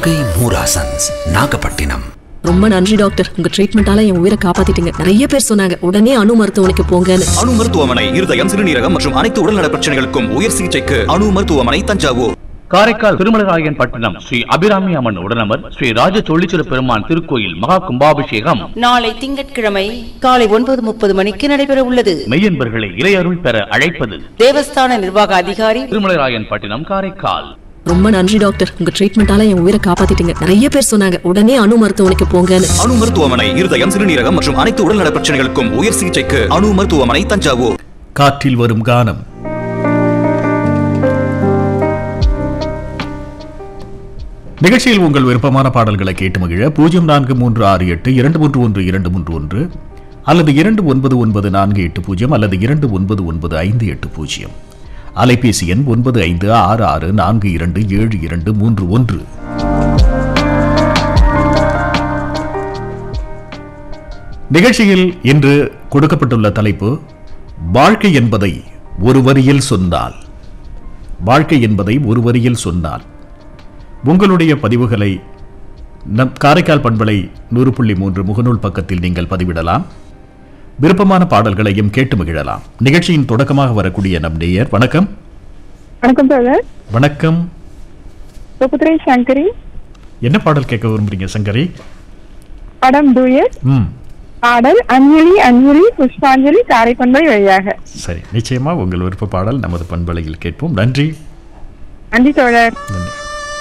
நாகை மூராசன்ஸ் நாகப்பட்டினம் ரொம்ப நன்றி டாக்டர் உங்க ட்ரீட்மெண்டால என் உயிரை காப்பாத்திட்டீங்க நிறைய பேர் சொன்னாங்க உடனே அணு மருத்துவமனைக்கு போங்கன்னு அணு மருத்துவமனை இருதயம் சிறுநீரகம் மற்றும் அனைத்து உடல்நல பிரச்சனைகளுக்கும் உயர் சிகிச்சைக்கு அணு மருத்துவமனை தஞ்சாவூர் காரைக்கால் திருமலராயன் பட்டணம் ஸ்ரீ அபிராமி அம்மன் உடனமர் ஸ்ரீ ராஜ தொழிச்சிர பெருமான் திருக்கோயில் மகா கும்பாபிஷேகம் நாளை திங்கட்கிழமை காலை ஒன்பது முப்பது மணிக்கு நடைபெற உள்ளது மெய்யன்பர்களை இறையருள் பெற அழைப்பது தேவஸ்தான நிர்வாக அதிகாரி திருமலராயன் பட்டினம் காரைக்கால் ரொம்ப நன்றி டாக்டர் உங்க ட்ரீட்மெண்டால என் உயிரை காப்பாத்திட்டீங்க நிறைய பேர் சொன்னாங்க உடனே அணு மருத்துவமனைக்கு போங்கன்னு அணு மருத்துவமனை இருதயம் சிறுநீரகம் மற்றும் அனைத்து உடல்நல பிரச்சனைகளுக்கும் உயர் சிகிச்சைக்கு அணு மருத்துவமனை தஞ்சாவூர் காற்றில் வரும் கானம் நிகழ்ச்சியில் உங்கள் விருப்பமான பாடல்களை கேட்டு மகிழ பூஜ்ஜியம் நான்கு மூன்று ஆறு எட்டு இரண்டு மூன்று ஒன்று இரண்டு மூன்று ஒன்று அல்லது இரண்டு ஒன்பது ஒன்பது நான்கு எட்டு பூஜ்ஜியம் அல்லது இரண்டு ஒன்பது ஒன்பது ஐந்து எட்டு பூஜ்ஜியம் அலைபேசி எண் ஒன்பது ஐந்து ஆறு ஆறு நான்கு இரண்டு ஏழு இரண்டு மூன்று ஒன்று நிகழ்ச்சியில் இன்று கொடுக்கப்பட்டுள்ள தலைப்பு வாழ்க்கை என்பதை ஒரு வரியில் சொன்னால் வாழ்க்கை என்பதை ஒரு வரியில் சொன்னால் உங்களுடைய பதிவுகளை நம் காரைக்கால் பண்பலை நூறு புள்ளி மூன்று முகநூல் பக்கத்தில் நீங்கள் பதிவிடலாம் விருப்பமான பாடல்களையும் கேட்டு மகிழலாம் நிகழ்ச்சியின் தொடக்கமாக வரக்கூடிய நம் நேயர் வணக்கம் வணக்கம் சார் வணக்கம் சுபத்ரை சங்கரி என்ன பாடல் கேட்க விரும்புறீங்க சங்கரி படம் டூயட் ம் பாடல் அஞ்சலி அஞ்சலி புஷ்பாஞ்சலி காரைப்பண்பை வழியாக சரி நிச்சயமா உங்கள் விருப்ப பாடல் நமது பண்பலையில் கேட்போம் நன்றி நன்றி தோழர் நன்றி